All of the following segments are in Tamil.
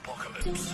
apocalypse.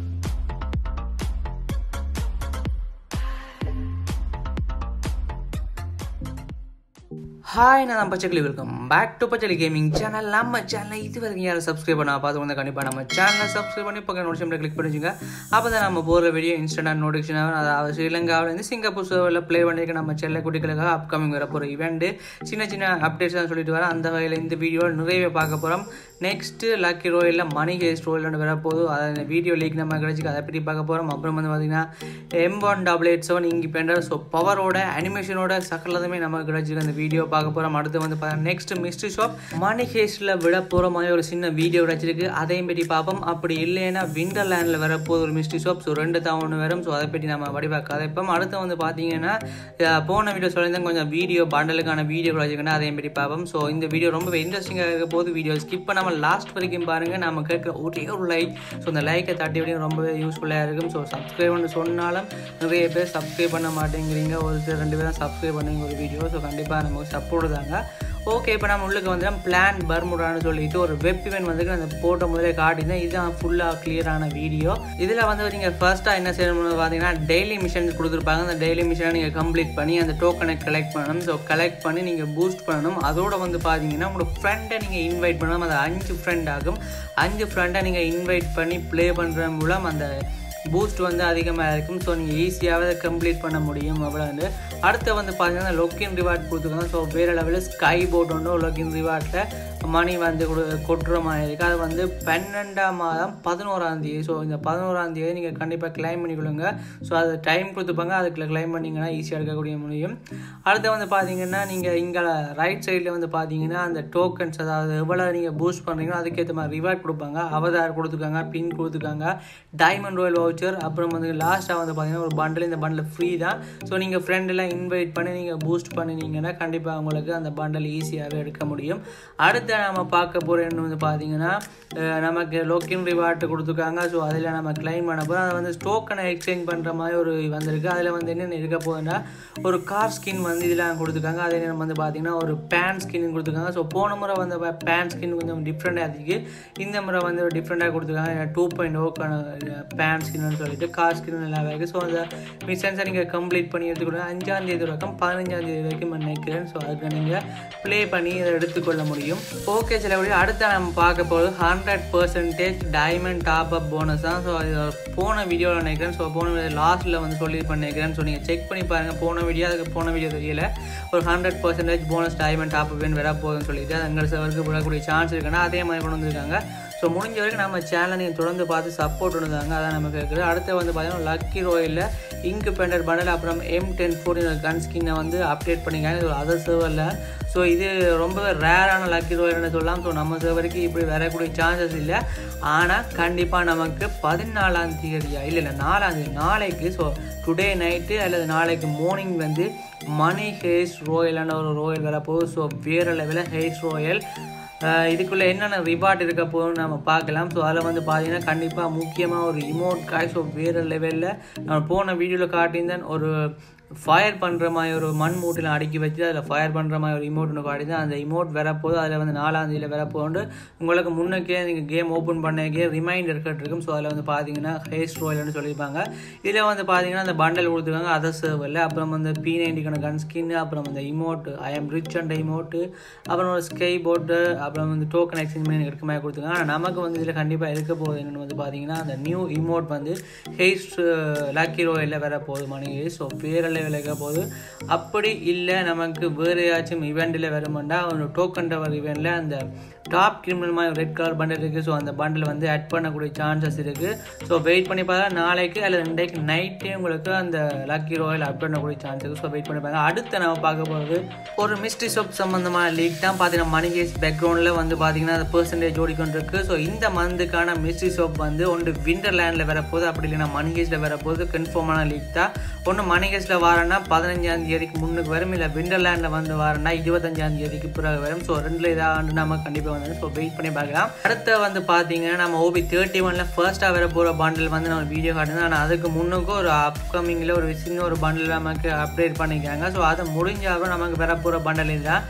ஹாய் நான் Pachaikili welcome back to Pachali gaming channel நம்ம சேனலை இது வரைக்கும் யாரும் சப்ஸ்கிரைப் பண்ணா பார்த்து வந்து கண்டிப்பாக நம்ம சேனலை சப்ஸ்கிரைப் பண்ணி பக்கம் நோட்டிஃபிகேஷன் கிளிக் பண்ணிச்சுங்க அப்போ தான் நம்ம போகிற வீடியோ இன்ஸ்டன்டாக நோட்டிஃபிகேஷன் ஆகும் அதாவது ஸ்ரீலங்காவிலேருந்து சிங்கப்பூர் சர்வரில் ப்ளே பண்ணியிருக்க நம்ம செல்ல குட்டிகளுக்காக அப்கமிங் வர போகிற இவெண்ட்டு சின்ன சின்ன அப்டேட்ஸ் தான் சொல்லிட்டு வரேன் அந்த வகையில் இந்த வீடியோ நிறையவே பார்க்க போகிறோம் நெக்ஸ்ட்டு லக்கி ரோயில் மணி ஹேஸ்ட் ரோயில் வரப்போகுது அதை இந்த வீடியோ லீக் நம்ம கிடச்சிக்கு அதை பற்றி பார்க்க போகிறோம் அப்புறம் வந்து பார்த்தீங்கன்னா M one double eight seven இங்கே பெண்டர் ஸோ பவரோட அனிமேஷனோட சகலதுமே நமக்கு கிடச்சிருக்கு அந்த வீடியோ பார்க்க போகிறோம் அடுத்து வந்து பார்த்தீங்கன்னா நெக்ஸ்ட் மிஸ்ட்ரி ஷாப் மணி ஹேஸ்டில் விட போகிற மாதிரி ஒரு சின்ன வீடியோ கிடச்சிருக்கு அதையும் பற்றி பார்ப்போம் அப்படி இல்லைன்னா விண்டர்லேண்டில் வரப்போகுது ஒரு மிஸ்ட்ரி ஷாப் ஸோ ரெண்டு தான் ஒன்று வரும் ஸோ அதை பற்றி நம்ம வடிவாக கதைப்போம் அடுத்து வந்து பார்த்தீங்கன்னா அஹ், போன வீடியோ சொல்லியிருந்தேன் கொஞ்சம் வீடியோ பண்டலுக்கான வீடியோ கிடச்சிருக்குன்னா அதையும் பற்றி பார்ப்போம் ஸோ இந்த வீடியோ ரொம்ப இன்ட்ரெஸ்டிங்காக இருக்க போது வீடியோ ஸ்கிப் பண்ணாமல் லாஸ்ட் வரைக்கும் பாருங்கள் நம்ம கேட்குற ஒரே ஒரு லைக் ஸோ அந்த லைக்கை தட்டி விடையும் ரொம்பவே யூஸ்ஃபுல்லாக இருக்கும் ஸோ சப்ஸ்கிரைப்னு சொன்னாலும் நிறைய பேர் சப்ஸ்கிரைப் பண்ண மாட்டேங்கிறீங்க ஒருத்தர் ரெண்டு பேரும் சப்ஸ்கிரைப் பண்ணுங்க ஒரு வீடியோ ஸோ கண்டிப்பாக நமக்கு சப்போர்ட் தாங்க ஓகே இப்போ நம்ம உள்ளுக்கு வந்து பிளான் பர்முடான்னு சொல்லிட்டு ஒரு வெப் இவெண்ட் வந்து அந்த போட்டோ முதலே காட்டியிருந்தேன் இதுதான் ஃபுல்லாக கிளியரான வீடியோ இதில் வந்து நீங்கள் ஃபர்ஸ்ட்டாக என்ன செய்யணும்னு பார்த்தீங்கன்னா டெய்லி மிஷன்ஸ் கொடுத்துருப்பாங்க அந்த டெய்லி மிஷனை நீங்கள் கம்ப்ளீட் பண்ணி அந்த டோக்கனை கலெக்ட் பண்ணணும் ஸோ கலெக்ட் பண்ணி நீங்கள் பூஸ்ட் பண்ணணும் அதோட வந்து பார்த்தீங்கன்னா உங்களோட ஃப்ரெண்டை நீங்கள் இன்வைட் பண்ணணும் அது அஞ்சு ஃப்ரெண்ட் ஆகும் அஞ்சு ஃப்ரெண்டை நீங்கள் இன்வைட் பண்ணி ப்ளே பண்ணுற மூலம் அந்த பூஸ்ட் வந்து அதிகமாக இருக்கும் ஸோ நீங்கள் ஈஸியாகவே அதை கம்ப்ளீட் பண்ண முடியும் அவ்வளோ வந்து அடுத்து வந்து பார்த்தீங்கன்னா லொக்கின் ரிவார்ட் கொடுத்துருக்காங்க ஸோ வேறு லெவலில் ஸ்கை போட் ஒன்று லொக்கின் ரிவார்ட்டில் மணி வந்து கொடு கொட்டுற மாதிரி இருக்குது அது வந்து பன்னெண்டாம் மாதம் பதினோராம் தேதி ஸோ இந்த பதினோராம் தேதி நீங்கள் கண்டிப்பாக கிளைம் பண்ணிக்கொள்ளுங்க ஸோ அது டைம் கொடுத்துப்பாங்க அதுக்குள்ள கிளைம் பண்ணிங்கன்னா ஈஸியாக எடுக்கக்கூடிய முடியும் அடுத்து வந்து பார்த்தீங்கன்னா நீங்கள் இங்கே ரைட் சைடில் வந்து பார்த்தீங்கன்னா அந்த டோக்கன்ஸ் அதாவது எவ்வளோ நீங்கள் பூஸ்ட் பண்ணுறீங்களோ அதுக்கேற்ற மாதிரி ரிவார்ட் கொடுப்பாங்க அவதார் கொடுத்துருக்காங்க பின் கொடுத்துருக்காங்க டைமண்ட் ராயல் வவுச்சர் அப்புறம் வந்து லாஸ்ட்டாக வந்து பார்த்தீங்கன்னா ஒரு பண்டில் இந்த பண்டில் ஃப்ரீ தான் ஸோ நீங்கள் ஃப்ரெண்டெல்லாம் இன்வைட் பண்ணி நீங்கள் பூஸ்ட் பண்ணினீங்கன்னா கண்டிப்பாக உங்களுக்கு அந்த பண்டில் ஈஸியாகவே எடுக்க முடியும் அடுத்து நம்ம பார்க்க போகிறோன்னு வந்து பார்த்தீங்கன்னா அஹ், நமக்கு லோக்கின் ரிவார்ட் கொடுத்துருக்காங்க ஸோ அதில் நம்ம கிளைம் பண்ண போகிறோம் அதை வந்து டோக்கனை எக்ஸ்சேஞ்ச் பண்ணுற மாதிரி ஒரு வந்திருக்கு அதில் வந்து என்னென்ன இருக்க போகுதுன்னா ஒரு கார் ஸ்கின் வந்து இதில் கொடுத்துருக்காங்க அதே நேரம் வந்து பார்த்தீங்கன்னா ஒரு பேன் ஸ்கின் கொடுத்துருக்காங்க ஸோ போன முறை வந்து பேன் ஸ்கின் கொஞ்சம் டிஃப்ரெண்ட்டாக இருந்துச்சு இந்த முறை வந்து டிஃப்ரெண்ட்டாக கொடுத்துருக்காங்க டூ பாயிண்ட் ஓக்கான பேன் ஸ்கின்னு சொல்லிட்டு கார் ஸ்கின் எல்லாம் இருக்குது ஸோ அந்த மிஷன்ஸை நீங்கள் கம்ப்ளீட் பண்ணி எடுத்துக்கொள்ள அஞ்சாம் தேதி வரைக்கும் பதினஞ்சாம் தேதி வரைக்கும் நான் நினைக்கிறேன் ஸோ அதுக்கு நீங்கள் ப்ளே பண்ணி அதை எடுத்துக்கொள்ள முடியும் ஓகே சில வழி அடுத்து நம்ம பார்க்க போகிறது hundred percentage diamond top up bonus தான் ஸோ அது போன வீடியோவில் நினைக்கிறேன் ஸோ போன வீடியோ லாஸ்ட்டில் வந்து சொல்லி பண்ணிக்கிறேன் ஸோ நீங்கள் செக் பண்ணி பாருங்கள் போன வீடியோ அதுக்கு போன வீடியோ தெரியல ஒரு hundred percentage bonus diamond top அப்னு வர போகுதுன்னு சொல்லிட்டு அது எங்கள் சவருக்கு விடக்கூடிய சான்ஸ் இருக்குன்னா அதே மாதிரி கொண்டு வந்திருக்காங்க ஸோ முடிஞ்ச வரைக்கும் நம்ம சேனலை நீங்கள் தொடர்ந்து பார்த்து சப்போர்ட் பண்ணுதாங்க அதான் நம்ம கேட்குறது அடுத்து வந்து பார்த்தீங்கன்னா லக்கி ரோயில் இங்கு பெண்டர் பண்டல் அப்புறம் எம் டென் ஃபோர் கன் ஸ்கின்னை வந்து அப்டேட் பண்ணிக்காங்க இது ஒரு அதர் சர்வரில் ஸோ இது ரொம்பவே ரேரான லக்கி ரோயல்னு சொல்லலாம் ஸோ நம்ம சர்வருக்கு இப்படி வரக்கூடிய சான்சஸ் இல்லை ஆனால் கண்டிப்பாக நமக்கு பதினாலாம் தேதியா இல்லை இல்லை நாலாம் தேதி நாளைக்கு ஸோ டுடே நைட்டு அல்லது நாளைக்கு மார்னிங் வந்து மணி ஹேஸ் ரோயலான ஒரு ரோயல் வரப்போகுது ஸோ வேறு லெவலில் ஹேஸ் ரோயல் ஆஹ் இதுக்குள்ள என்னென்ன ரிவார்ட் இருக்க போகுதுன்னு நம்ம பார்க்கலாம் ஸோ அதில் வந்து பார்த்தீங்கன்னா கண்டிப்பாக முக்கியமாக ஒரு இமோட் காய் ஸோ வேறு லெவலில் நான் போன வீடியோவில் காட்டியிருந்தேன் ஒரு ஃபயர் பண்ணுற மாதிரி ஒரு மண் மூட்டில் அடுக்கி வச்சு அதில் ஃபயர் பண்ணுற மாதிரி ஒரு இமோட் ஒன்று காட்டியிருந்தேன் அந்த இமோட் வரப்போது அதில் வந்து நாலாம் தேதியில் வரப்போண்டு உங்களுக்கு முன்னக்கே நீங்கள் கேம் ஓப்பன் பண்ணக்கே ரிமைண்டர் இருக்கும் ஸோ அதில் வந்து பார்த்தீங்கன்னா ஹேஸ் ரோயல்னு சொல்லியிருப்பாங்க இதில் வந்து பார்த்தீங்கன்னா அந்த பண்டல் கொடுத்துருக்காங்க அதர் சர்வரில் அப்புறம் வந்து பி நைன்டிக்கான கன் ஸ்கின் அப்புறம் அந்த emote I am rich and emote அப்புறம் ஒரு ஸ்கை போட்டு அப்புறம் வந்து டோக்கன் எக்ஸ்சேஞ்ச் பண்ணி இருக்க மாதிரி கொடுத்துருக்காங்க ஆனால் நமக்கு வந்து இதில் கண்டிப்பாக இருக்க போகுது என்னென்னு வந்து பார்த்தீங்கன்னா அந்த நியூ இமோட் வந்து ஹேஸ் லக்கி ரோயில் வர போகுது மணி ஸோ பேரில் விளைக்க போகுது அப்படி இல்லை நமக்கு வேறு ஏதாச்சும் இவெண்ட்டில் வருமாண்டா ஒரு டோக்கன் டவர் இவெண்ட்டில் அந்த டாப் கிரிமினல் மாதிரி ரெட் கலர் பண்டில் இருக்குது ஸோ அந்த பண்டில் வந்து ஆட் பண்ணக்கூடிய சான்சஸ் இருக்குது ஸோ வெயிட் பண்ணி பார்த்தா நாளைக்கு அல்லது ரெண்டைக்கு நைட்டே உங்களுக்கு அந்த லக்கி ரோயல் அப் பண்ணக்கூடிய சான்ஸ் இருக்குது ஸோ வெயிட் பண்ணி பாருங்க அடுத்து நம்ம பார்க்க போகிறது ஒரு மிஸ்ட்ரி ஷாப் சம்மந்தமான லீக் தான் பார்த்தீங்கன்னா மணிகேஸ் பேக்ரவுண்டில் வந்து பார்த்தீங்கன்னா அந்த பர்சன்டேஜ் ஓடிக்கொண்டு இருக்கு ஸோ இந்த மந்த்துக்கான மிஸ்ட்ரி ஷாப் வந்து ஒன்று விண்டர்லேண்டில் வரப்போகுது அப்படி இல்லைன்னா மணிகேஸில் வரப்போகுது கன்ஃபார்மான லீக் தான் ஒன்று மணிகேஸில் வரேன்னா பதினஞ்சாம் தேதிக்கு முன்னுக்கு வரும் இல்லை விண்டர்லேண்டில் வந்து வரேன்னா இருபத்தஞ்சாம் தேதிக்கு பிறகு வரும் ஸோ ரெண்டில் ஏதாவது நம்ம கண்டிப்பாக வந்து ஸோ வெயிட் பண்ணி பார்க்கலாம் அடுத்து வந்து பார்த்தீங்கன்னா நம்ம ஓபி தேர்ட்டி ஒனில் ஃபர்ஸ்ட்டாக வர போகிற பண்டில் வந்து நம்ம வீடியோ காட்டுது ஆனால் அதுக்கு முன்னுக்கு ஒரு அப்கமிங்கில் ஒரு சின்ன ஒரு பண்டில் நமக்கு அப்டேட் பண்ணிக்காங்க ஸோ அதை முடிஞ்சாலும் நமக்கு வர போகிற பண்டில் தான்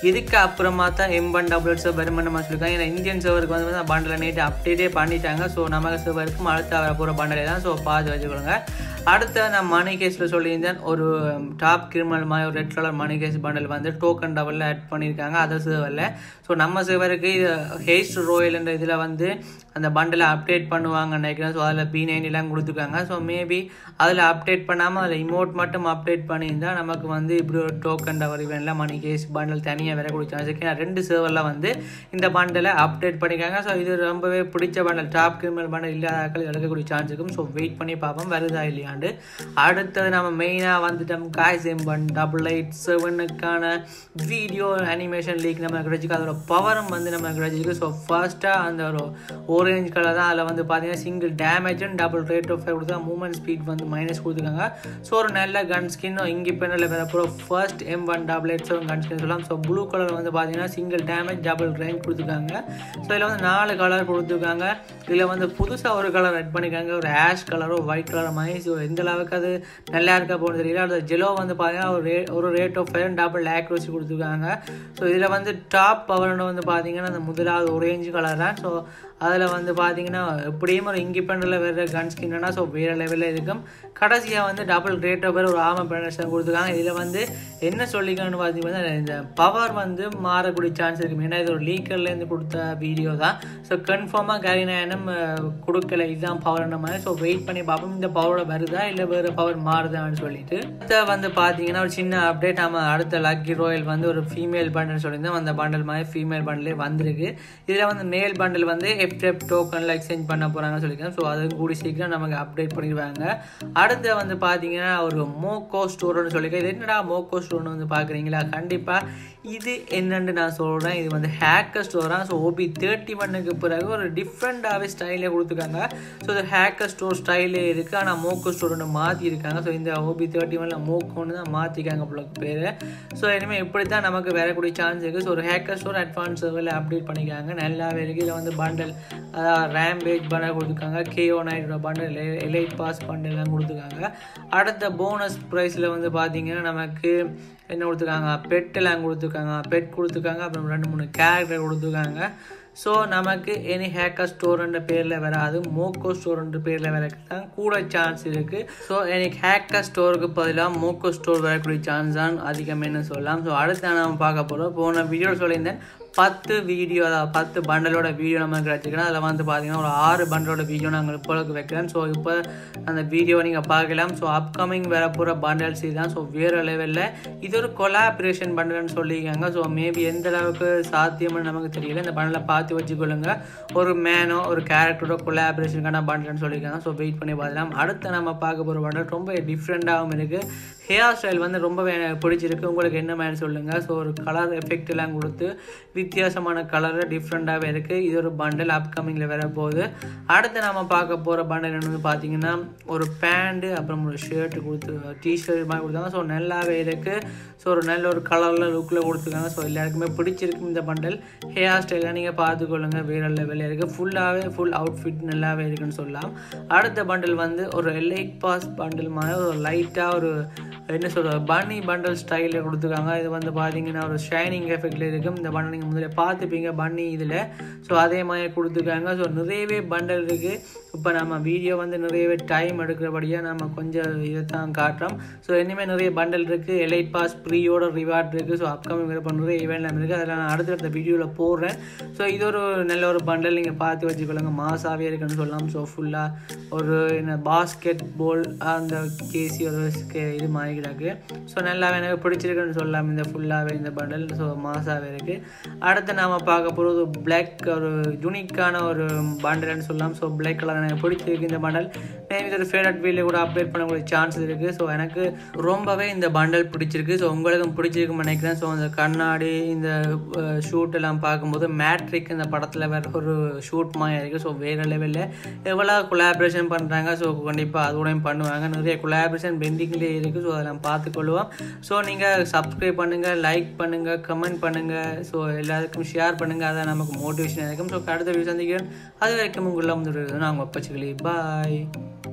இதுக்கு அப்புறமா தான் எம் ஒன் டபுள் சர்வர் வருமானம் சொல்லியிருக்காங்க ஏன்னா இந்தியன் சர்வருக்கு வந்து பண்டில் நேற்று அப்டேட்டே பண்ணிட்டாங்க ஸோ நமக்கு சர்வருக்கும் அடுத்த வர போகிற பண்டில் தான் ஸோ பார்த்து வச்சுக்கொள்ளுங்க அடுத்து நான் மணி கேஸில் சொல்லியிருந்தேன் ஒரு டாப் கிரிமினல் மாதிரி ஒரு ரெட் கலர் மணி கேஸ் பண்டல் வந்து டோக்கன் டபுளில் ஆட் பண்ணியிருக்காங்க அதர் சர்வரில் ஸோ நம்ம சர்வருக்கு இது ஹேஸ்ட் ரோயல்ன்ற இதில் வந்து அந்த பண்டிலை அப்டேட் பண்ணுவாங்கன்னு நினைக்கிறேன் ஸோ அதில் பி நைன்லாம் கொடுத்துருக்காங்க ஸோ மேபி அதில் அப்டேட் பண்ணாமல் அதில் இமோட் மட்டும் அப்டேட் பண்ணியிருந்தா நமக்கு வந்து இப்படி ஒரு டோக்கன் டவர் இவெண்ட்லாம் மணி கேஸ் பண்டல் தனியாக வேற கொடுத்தாங்க ரெண்டு சர்வரில் வந்து இந்த பண்டலை அப்டேட் பண்ணியிருக்காங்க ஸோ இது ரொம்பவே பிடிச்ச பண்டல் டாப் கிரிமினல் பண்டல் இல்லாத ஆட்கள் எடுக்கக்கூடிய சான்ஸ் இருக்கும் ஸோ வெயிட் பண்ணி பார்ப்போம் வருதா இல்லையாண்டு அடுத்தது நம்ம மெயினாக வந்துட்டோம் காய்செம்பன் டபுள் எயிட் செவனுக்கான வீடியோ அனிமேஷன் லீக் நம்ம கிடைச்சிருக்கு அதோட பவரும் வந்து நம்ம கிடைச்சிருக்கு ஸோ ஃபர்ஸ்ட்டாக அந்த ஒரு ஓரேஞ்ச் கலர் தான் அதில் வந்து பார்த்தீங்கன்னா சிங்கிள் டேமேஜும் டபுள் ரேட் ஆஃப் ஃபயர் கொடுத்தா மூவ்மெண்ட் ஸ்பீட் வந்து மைனஸ் கொடுத்துருக்காங்க ஸோ ஒரு நல்ல கன் ஸ்கின் இண்டிபெண்டில் வேற போகிற first M one double eight seven gun skin சொல்லலாம் ஸோ ப்ளூ கலர் வந்து பார்த்தீங்கன்னா சிங்கிள் டேமேஜ் டபுள் ரேஞ்ச் கொடுத்துருக்காங்க ஸோ இதில் வந்து நாலு கலர் கொடுத்துருக்காங்க இதில் வந்து புதுசாக ஒரு கலர் ஆட் பண்ணியிருக்காங்க ஒரு ஆஷ் கலரோ ஒயிட் கலர் மாதிரி ஸோ எந்த அளவுக்கு அது நல்லா இருக்கா போகணும் தெரியல அது ஜெலோ வந்து பார்த்தீங்கன்னா ஒரு ரே ஒரு ரேட் ஆஃப் ஃபயர் டபுள் ஆக்ரோசி கொடுத்துருக்காங்க ஸோ இதில் வந்து டாப் பவர்னு வந்து பார்த்தீங்கன்னா அந்த முதலாவது ஒரேஞ்சு கலர் தான் ஸோ அதில் வந்து பார்த்தீங்கன்னா எப்படியும் ஒரு இண்டிபெண்டில் வேறு கன் ஸ்கின்னா ஸோ வேறு லெவலில் இருக்கும் கடைசியாக வந்து டபுள் ரேட் ஆஃப் ஒரு ஆம பெனரேஷன் கொடுத்துருக்காங்க இதில் வந்து என்ன சொல்லிக்கணும்னு பார்த்தீங்கன்னா இந்த பவர் வந்து மாறக்கூடிய சான்ஸ் இருக்கும் ஏன்னா இது ஒரு லீக்கர்லேருந்து கொடுத்த வீடியோ தான் ஸோ கன்ஃபார்மாக கரிநாயனம் கொடுக்கல இதுதான் பவர் மாதிரி ஸோ வெயிட் பண்ணி பார்ப்போம் இந்த பவரோட வருதா இல்லை வேறு பவர் மாறுதான்னு சொல்லிட்டு அடுத்த வந்து பார்த்தீங்கன்னா ஒரு சின்ன அப்டேட் நம்ம அடுத்த லக்கி ரோயல் வந்து ஒரு ஃபீமேல் பண்டல் சொல்லியிருந்தோம் அந்த பண்டல் மாதிரி ஃபீமேல் பண்டலே வந்திருக்கு இதில் வந்து மேல் பண்டல் வந்து எஃப்டெப் டோக்கனில் எக்ஸ்சேஞ்ச் பண்ண போகிறாங்கன்னு சொல்லியிருக்கேன் ஸோ அதுவும் கூடி சீக்கிரம் நமக்கு அப்டேட் பண்ணிடுவாங்க அடுத்து வந்து பார்த்தீங்கன்னா ஒரு மோக்கோ ஸ்டோர்னு சொல்லியிருக்கேன் இது என்னடா மோக்கோ ஸ்டோர்னு வந்து பார்க்குறீங்களா கண்டிப்பாக இது என்னன்னு நான் சொல்கிறேன் இது வந்து ஹேக்கர் ஸ்டோராக ஸோ ஓபி தேர்ட்டி ஒன்னுக்கு பிறகு ஒரு டிஃப்ரெண்ட்டாகவே ஸ்டைலே கொடுத்துருக்காங்க ஸோ இது ஹேக்கர் ஸ்டோர் ஸ்டைலே இருக்குது ஆனால் மோக்கோ ஸ்டோர்னு மாற்றிருக்காங்க ஸோ இந்த ஓபி தேர்ட்டி ஒனில் மோக்கோன்னு தான் மாற்றிருக்காங்க போல பேர் ஸோ இனிமேல் இப்படி தான் நமக்கு வரக்கூடிய சான்ஸ் இருக்குது ஸோ ஒரு ஹேக்கர் ஸ்டோர் அட்வான்ஸ் சர்வரில் அப்டேட் பண்ணிக்காங்க நல்லாவே இருக்குது இதில் வந்து பண்டல் அதாவது ரேம்பேஜ் பண்டல் கொடுத்துருக்காங்க கேஓ நைட்டோட பண்டல் எலைட் பாஸ் பண்டல்லாம் கொடுத்துருக்காங்க அடுத்த போனஸ் ப்ரைஸில் வந்து பார்த்தீங்கன்னா நமக்கு என்ன கொடுத்துருக்காங்க பெட்டெல்லாம் கொடுத்துருக்காங்க பெட் கொடுத்துருக்காங்க அப்புறம் ரெண்டு மூணு கேரக்டர் கொடுத்துருக்காங்க ஸோ நமக்கு எனி ஹேக்கர் ஸ்டோர்ன்ற பேரில் வராது மோக்கோ ஸ்டோர்ன்ற பேரில் வர தான் கூட சான்ஸ் இருக்குது ஸோ எனக்கு ஹேக்கர் ஸ்டோருக்கு பதிலாக மோக்கோ ஸ்டோர் வரக்கூடிய சான்ஸ் தான் அதிகம்னு சொல்லலாம் ஸோ அடுத்து நம்ம பார்க்க போகிறோம் போன வீடியோ சொல்லியிருந்தேன் பத்து வீடியோ அதாவது பத்து பண்டலோட வீடியோ நம்ம கிடச்சிருக்கோம் அதில் வந்து பார்த்தீங்கன்னா ஒரு ஆறு பண்டலோட வீடியோ நாங்கள் இப்போக்கு வைக்கிறேன் ஸோ இப்போ அந்த வீடியோவை நீங்கள் பார்க்கலாம் ஸோ அப்கமிங் வர போகிற பண்டல்ஸ் தான் ஸோ வேறு லெவலில் இது ஒரு கொலாபரேஷன் பண்டல்னு சொல்லியிருக்காங்க ஸோ மேபி எந்த அளவுக்கு சாத்தியம்னு நமக்கு தெரியல இந்த பண்டலை பார்த்து வச்சுக்கொள்ளுங்க ஒரு மேனோ ஒரு கேரக்டரோட கொலாபரேஷனுக்கான பண்டல்னு சொல்லியிருக்காங்க ஸோ வெயிட் பண்ணி பார்க்கலாம் அடுத்து நம்ம பார்க்க போகிற பண்டல் ரொம்ப டிஃப்ரெண்ட்டாகவும் இருக்குது ஹேர் ஸ்டைல் வந்து ரொம்பவே எனக்கு பிடிச்சிருக்கு உங்களுக்கு என்ன மாதிரி சொல்லுங்கள் ஸோ ஒரு கலர் எஃபெக்ட் எல்லாம் கொடுத்து வித்தியாசமான கலரில் டிஃப்ரெண்ட்டாகவே இருக்குது இது ஒரு பண்டல் அப்கமிங்கில் வர போகுது அடுத்து நம்ம பார்க்க போகிற பண்டல் என்னன்னு பார்த்தீங்கன்னா ஒரு பேண்ட்டு அப்புறம் ஒரு ஷர்ட் கொடுத்து டிஷர்ட் மாதிரி கொடுத்தாங்க ஸோ நல்லாவே இருக்குது ஸோ ஒரு நல்ல ஒரு கலரில் லுக்கில் கொடுத்துருக்காங்க ஸோ எல்லாருக்குமே பிடிச்சிருக்கு இந்த பண்டல் ஹேர் ஸ்டைலாக நீங்கள் பார்த்துக்கொள்ளுங்க வேறு லெவலில் இருக்குது ஃபுல்லாகவே ஃபுல் அவுட்ஃபிட் நல்லாவே இருக்குன்னு சொல்லலாம் அடுத்த பண்டல் வந்து ஒரு எலைட் பாஸ் பண்டல் மாதிரி ஒரு லைட்டாக ஒரு என்ன சொல்கிறது பன்னி பண்டல் ஸ்டைலில் கொடுத்துருக்காங்க இது வந்து பார்த்தீங்கன்னா ஒரு ஷைனிங் எஃபெக்டில் இருக்கும் இந்த பண்டல் நீங்கள் முதல்ல பார்த்துப்பீங்க பன்னி இதில் ஸோ அதே மாதிரி கொடுத்துருக்காங்க ஸோ நிறையவே பண்டல் இருக்குது இப்போ நம்ம வீடியோ வந்து நிறையவே டைம் எடுக்கிறபடியாக நம்ம கொஞ்சம் இதை தான் காட்டுறோம் ஸோ இனிமேல் நிறைய பண்டல் இருக்குது எலைட் பாஸ் ப்ரீயோட ரிவார்ட் இருக்குது ஸோ அப்கமிங் இப்போ நிறைய ஈவெண்ட்லாம் இருக்குது அதில் நான் அடுத்தடுத்த வீடியோவில் போடுறேன் ஸோ இது ஒரு நல்ல ஒரு பண்டல் நீங்கள் பார்த்து வச்சுக்கொள்ளுங்க மாசாவே இருக்குன்னு சொல்லலாம் ஸோ ஃபுல்லாக ஒரு என்ன பாஸ்கெட் பால் அந்த கேசி ஒரு இது மாதிரி கிடக்கு ஸோ நல்லாவே எனக்கு பிடிச்சிருக்குன்னு சொல்லலாம் இந்த ஃபுல்லாகவே இந்த பண்டல் ஸோ மாசாவே இருக்குது அடுத்து நாம் பார்க்க போகிறது பிளாக் ஒரு யூனிக்கான ஒரு பண்டல்னு சொல்லலாம் ஸோ பிளாக் கலர் எனக்கு பிடிச்சிருக்கு இந்த பண்டல் மேபி ஒரு ஃபேவரட் வீடியோ கூட அப்டேட் பண்ணக்கூடிய சான்ஸ் இருக்குது ஸோ எனக்கு ரொம்பவே இந்த பண்டல் பிடிச்சிருக்கு ஸோ உங்களுக்கும் பிடிச்சிருக்குன்னு நினைக்கிறேன் ஸோ அந்த கண்ணாடி இந்த ஷூட் எல்லாம் பார்க்கும்போது மேட்ரிக் இந்த படத்தில் வேறு ஒரு ஷூட் மாதிரி இருக்குது ஸோ வேறு லெவலில் எவ்வளோ கொலாபரேஷன் பண்ணுறாங்க ஸோ கண்டிப்பாக அதோடையும் பண்ணுவாங்க நிறைய கொலாபரேஷன் பெண்டிங்லேயே இருக்குது ஸோ அதெல்லாம் பார்த்துக்கொள்வோம் ஸோ நீங்கள் சப்ஸ்கிரைப் பண்ணுங்கள் லைக் பண்ணுங்கள் கமெண்ட் பண்ணுங்கள் ஸோ எல்லாருக்கும் ஷேர் பண்ணுங்கள் அதான் நமக்கு மோட்டிவேஷன் இருக்கும் ஸோ அடுத்த வீடியோ சந்திக்கிறேன் அது வரைக்கும் உங்களை வந்து நான் உங்கள் பச்சைகளி பாய்